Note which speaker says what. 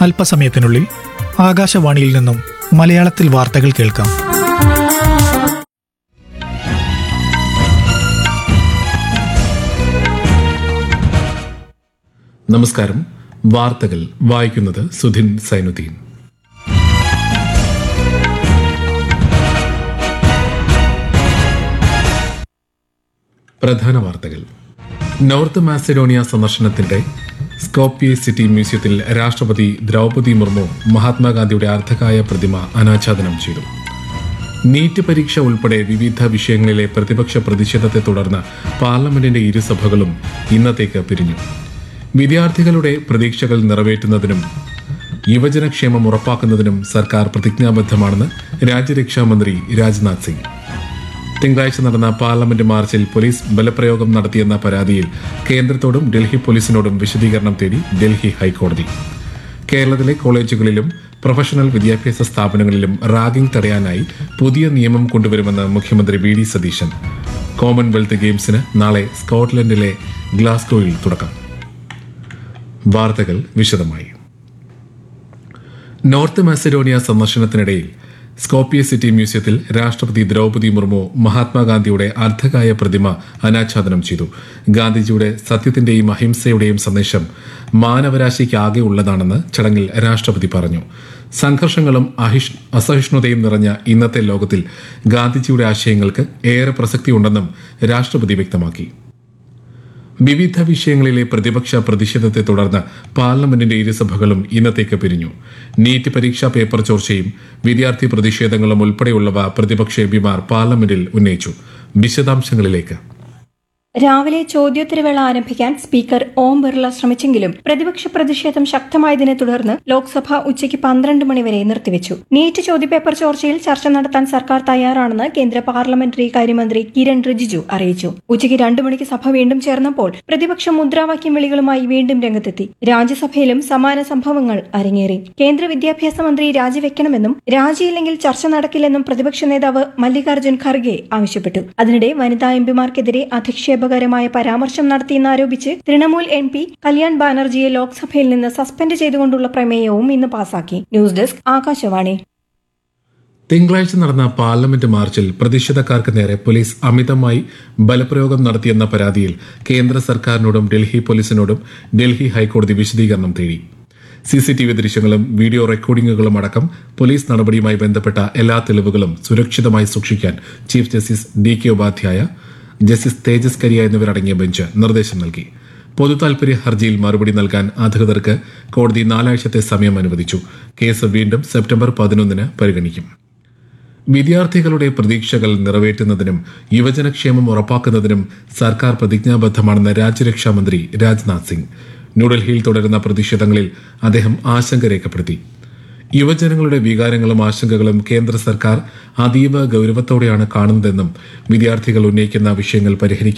Speaker 1: അല്പസമയത്തിനുള്ളിൽ ആകാശവാണിയിൽ നിന്നും മലയാളത്തിൽ വാർത്തകൾ കേൾക്കാം
Speaker 2: നമസ്കാരം വാർത്തകൾ വായിക്കുന്നത് സുധിൻ സൈനുദ്ദീൻ പ്രധാന വാർത്തകൾ നോർത്ത് മാസിഡോണിയ സന്ദർശനത്തിന്റെ സ്കോപ്പിയെ സിറ്റി മ്യൂസിയത്തിൽ രാഷ്ട്രപതി ദ്രൗപദി മുർമു മഹാത്മാഗാന്ധിയുടെ അർദ്ധകായ പ്രതിമ അനാച്ഛാദനം ചെയ്തു നീറ്റ് പരീക്ഷ ഉൾപ്പെടെ വിവിധ വിഷയങ്ങളിലെ പ്രതിപക്ഷ പ്രതിഷേധത്തെ തുടർന്ന് പാർലമെന്റിന്റെ ഇരുസഭകളും ഇന്നത്തേക്ക് പിരിഞ്ഞു വിദ്യാർത്ഥികളുടെ പ്രതീക്ഷകൾ നിറവേറ്റുന്നതിനും യുവജനക്ഷേമം ഉറപ്പാക്കുന്നതിനും സർക്കാർ പ്രതിജ്ഞാബദ്ധമാണെന്ന് രാജ്യരക്ഷാമന്ത്രി രാജ്നാഥ് സിംഗ് തിങ്കളാഴ്ച നടന്ന പാർലമെന്റ് മാർച്ചിൽ പോലീസ് ബലപ്രയോഗം നടത്തിയെന്ന പരാതിയിൽ കേന്ദ്രത്തോടും ഡൽഹി പോലീസിനോടും വിശദീകരണം തേടി ഡൽഹി ഹൈക്കോടതി കേരളത്തിലെ കോളേജുകളിലും പ്രൊഫഷണൽ വിദ്യാഭ്യാസ സ്ഥാപനങ്ങളിലും റാഗിംഗ് തടയാനായി പുതിയ നിയമം കൊണ്ടുവരുമെന്ന് മുഖ്യമന്ത്രി വി ഡി സതീശൻ കോമൺവെൽത്ത് ഗെയിംസിന് നാളെ സ്കോട്ട്ലൻഡിലെ ഗ്ലാസ്ഗോയിൽ തുടക്കം വാർത്തകൾ വിശദമായി നോർത്ത് മാസിഡോണിയ സന്ദർശനത്തിനിടയിൽ സ്കോപ്പിയ സിറ്റി മ്യൂസിയത്തിൽ രാഷ്ട്രപതി ദ്രൗപദി മുർമു മഹാത്മാഗാന്ധിയുടെ അർദ്ധകായ പ്രതിമ അനാച്ഛാദനം ചെയ്തു ഗാന്ധിജിയുടെ സത്യത്തിന്റെയും അഹിംസയുടെയും സന്ദേശം മാനവരാശിക്കാകെ ഉള്ളതാണെന്ന് ചടങ്ങിൽ രാഷ്ട്രപതി പറഞ്ഞു സംഘർഷങ്ങളും അഹിഷ് അസഹിഷ്ണുതയും നിറഞ്ഞ ഇന്നത്തെ ലോകത്തിൽ ഗാന്ധിജിയുടെ ആശയങ്ങൾക്ക് ഏറെ പ്രസക്തിയുണ്ടെന്നും രാഷ്ട്രപതി വ്യക്തമാക്കി വിവിധ വിഷയങ്ങളിലെ പ്രതിപക്ഷ പ്രതിഷേധത്തെ തുടർന്ന് പാർലമെന്റിന്റെ ഇരുസഭകളും ഇന്നത്തേക്ക് പിരിഞ്ഞു നീറ്റ് പരീക്ഷാ പേപ്പർ ചോർച്ചയും വിദ്യാർത്ഥി പ്രതിഷേധങ്ങളും ഉൾപ്പെടെയുള്ളവ പ്രതിപക്ഷ എംപിമാർ പാർലമെന്റിൽ ഉന്നയിച്ചു വിശദാംശങ്ങളിലേക്ക്
Speaker 3: രാവിലെ ചോദ്യോത്തരവേള ആരംഭിക്കാൻ സ്പീക്കർ ഓം ബിർള ശ്രമിച്ചെങ്കിലും പ്രതിപക്ഷ പ്രതിഷേധം ശക്തമായതിനെ തുടർന്ന് ലോക്സഭ ഉച്ചയ്ക്ക് പന്ത്രണ്ട് മണിവരെ നിർത്തിവെച്ചു നീറ്റ് ചോദ്യപേപ്പർ ചോർച്ചയിൽ ചർച്ച നടത്താൻ സർക്കാർ തയ്യാറാണെന്ന് കേന്ദ്ര പാർലമെന്ററി കാര്യമന്ത്രി കിരൺ റിജിജു അറിയിച്ചു ഉച്ചയ്ക്ക് രണ്ടു മണിക്ക് സഭ വീണ്ടും ചേർന്നപ്പോൾ പ്രതിപക്ഷം മുദ്രാവാക്യം വിളികളുമായി വീണ്ടും രംഗത്തെത്തി രാജ്യസഭയിലും സമാന സംഭവങ്ങൾ അരങ്ങേറി കേന്ദ്ര വിദ്യാഭ്യാസ മന്ത്രി രാജിവെക്കണമെന്നും രാജിയില്ലെങ്കിൽ ചർച്ച നടക്കില്ലെന്നും പ്രതിപക്ഷ നേതാവ് മല്ലികാർജ്ജുൻ ഖർഗെ ആവശ്യപ്പെട്ടു അതിനിടെ വനിതാ എംപിമാർക്കെതിരെ അധിക്ഷേപകരമായ പരാമർശം നടത്തിയെന്നാരോപിച്ച് തൃണമൂൽ എം പി കല്യാൺ ബാനർജിയെ ലോക്സഭയിൽ നിന്ന് സസ്പെൻഡ് ചെയ്തുകൊണ്ടുള്ള പ്രമേയവും ഇന്ന് പാസാക്കി ന്യൂസ് ഡെസ്ക് ആകാശവാണി
Speaker 2: തിങ്കളാഴ്ച നടന്ന പാർലമെന്റ് മാർച്ചിൽ പ്രതിഷേധക്കാർക്ക് നേരെ പോലീസ് അമിതമായി ബലപ്രയോഗം നടത്തിയെന്ന പരാതിയിൽ കേന്ദ്ര സർക്കാരിനോടും ഡൽഹി പോലീസിനോടും ഡൽഹി ഹൈക്കോടതി വിശദീകരണം തേടി സിസിടിവി ദൃശ്യങ്ങളും വീഡിയോ റെക്കോർഡിംഗുകളും അടക്കം പോലീസ് നടപടിയുമായി ബന്ധപ്പെട്ട എല്ലാ തെളിവുകളും സുരക്ഷിതമായി സൂക്ഷിക്കാൻ chief justice D K Upadhyaya justice Tejas Kariya എന്നിവരടങ്ങിയ ബെഞ്ച് നിർദ്ദേശം നൽകി പൊതുതാൽപര്യ ഹർജിയിൽ മറുപടി നൽകാൻ അധികൃതർക്ക് കോടതി നാലാഴ്ചത്തെ സമയം അനുവദിച്ചു കേസ് വീണ്ടും സെപ്റ്റംബർ പതിനൊന്നിന് പരിഗണിക്കും വിദ്യാർത്ഥികളുടെ പ്രതീക്ഷകൾ നിറവേറ്റുന്നതിനും യുവജനക്ഷേമം ഉറപ്പാക്കുന്നതിനും സർക്കാർ പ്രതിജ്ഞാബദ്ധമാണെന്ന് രാജ്യരക്ഷാമന്ത്രി രാജ്നാഥ് സിംഗ് ന്യൂഡൽഹിയിൽ തുടരുന്ന പ്രതിഷേധങ്ങളിൽ അദ്ദേഹം ആശങ്ക രേഖപ്പെടുത്തി യുവജനങ്ങളുടെ വികാരങ്ങളും ആശങ്കകളും കേന്ദ്ര സർക്കാർ അതീവ ഗൌരവത്തോടെയാണ് കാണുന്നതെന്നും വിദ്യാർത്ഥികൾ ഉന്നയിക്കുന്ന വിഷയങ്ങൾ പരിഹരിക്കാൻ